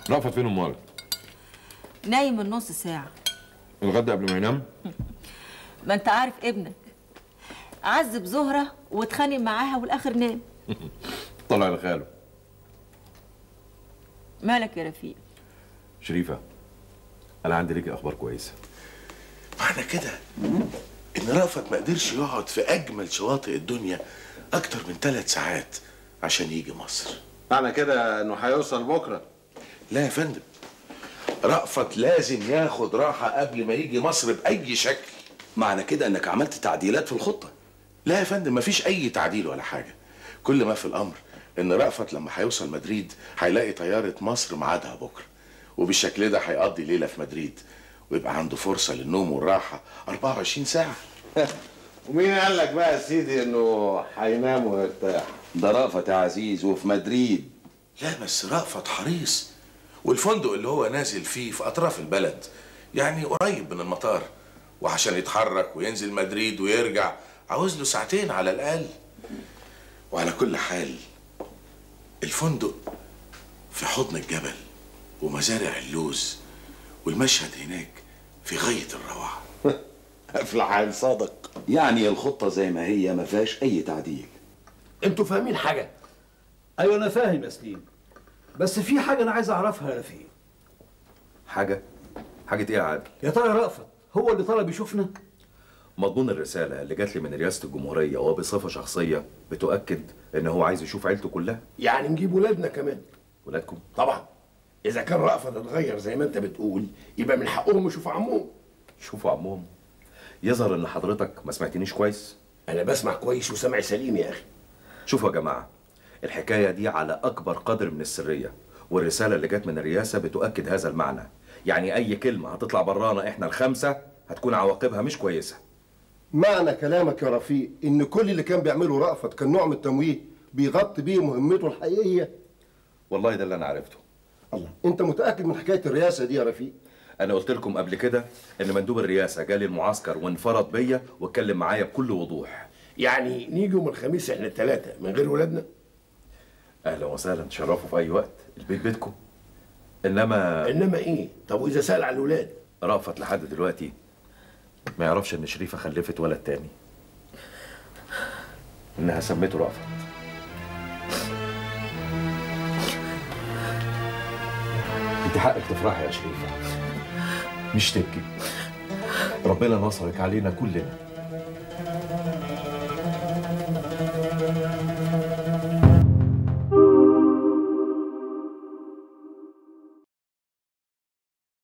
رأفت فين امال نايم من نص ساعة الغدا قبل ما ينام ما انت عارف ابنك عذب زهرة واتخانق معاها والاخر نام طلع لخاله مالك يا رفيق شريفه انا عندي ليكي اخبار كويسه معنى كده ان رأفت ما قدرش يقعد في اجمل شواطئ الدنيا اكتر من ثلاث ساعات عشان يجي مصر معنى كده انه هيوصل بكره لا يا فندم رأفت لازم ياخد راحة قبل ما يجي مصر بأي شكل معنى كده انك عملت تعديلات في الخطه لا يا فندم مفيش أي تعديل ولا حاجة كل ما في الأمر إن رأفت لما هيوصل مدريد هيلاقي طيارة مصر ميعادها بكرة وبالشكل ده هيقضي ليلة في مدريد ويبقى عنده فرصة للنوم والراحة 24 ساعة ومين قال لك بقى يا سيدي انه هينام ويرتاح ده رأفت يا عزيز وفي مدريد لا بس رأفت حريص والفندق اللي هو نازل فيه في أطراف البلد يعني قريب من المطار وعشان يتحرك وينزل مدريد ويرجع عاوز له ساعتين على الأقل وعلى كل حال الفندق في حضن الجبل ومزارع اللوز والمشهد هناك في غاية الروعة افلح صادق يعني الخطه زي ما هي ما فيهاش اي تعديل انتوا فاهمين حاجه ايوه انا فاهم يا سليم بس في حاجه انا عايز اعرفها يا رفيق حاجه حاجه ايه يا عادل يا ترى رأفت هو اللي طلب يشوفنا مضمون الرساله اللي جات لي من رئاسه الجمهوريه وبصفه شخصيه بتؤكد ان هو عايز يشوف عيلته كلها يعني نجيب ولادنا كمان ولادكم طبعا اذا كان رأفت اتغير زي ما انت بتقول يبقى من حقهم يشوفوا عمهم شوفوا عمهم يظهر ان حضرتك ما سمعتنيش كويس انا بسمع كويس وسمعي سليم يا اخي شوفوا يا جماعه الحكايه دي على اكبر قدر من السريه والرساله اللي جت من الرئاسه بتؤكد هذا المعنى يعني اي كلمه هتطلع برانا احنا الخمسه هتكون عواقبها مش كويسه معنى كلامك يا رفيق ان كل اللي كان بيعمله رأفت كان نوع من التمويه بيغطي بيه مهمته الحقيقيه والله ده اللي انا عرفته الله انت متاكد من حكايه الرئاسه دي يا رفيق انا قلت لكم قبل كده ان مندوب الرئاسه جالي المعسكر وانفرد بيا واتكلم معايا بكل وضوح يعني نيجي يوم الخميس احنا الثلاثه من غير ولادنا اهلا وسهلا تشرفوا في اي وقت البيت بيتكم انما انما ايه طب واذا سال على الولاد رأفت لحد دلوقتي ما يعرفش ان شريفه خلفت ولد تاني انها سمته رأفت انت حقك تفرحي يا شريفه مش تبكي ربنا نصرك علينا كلنا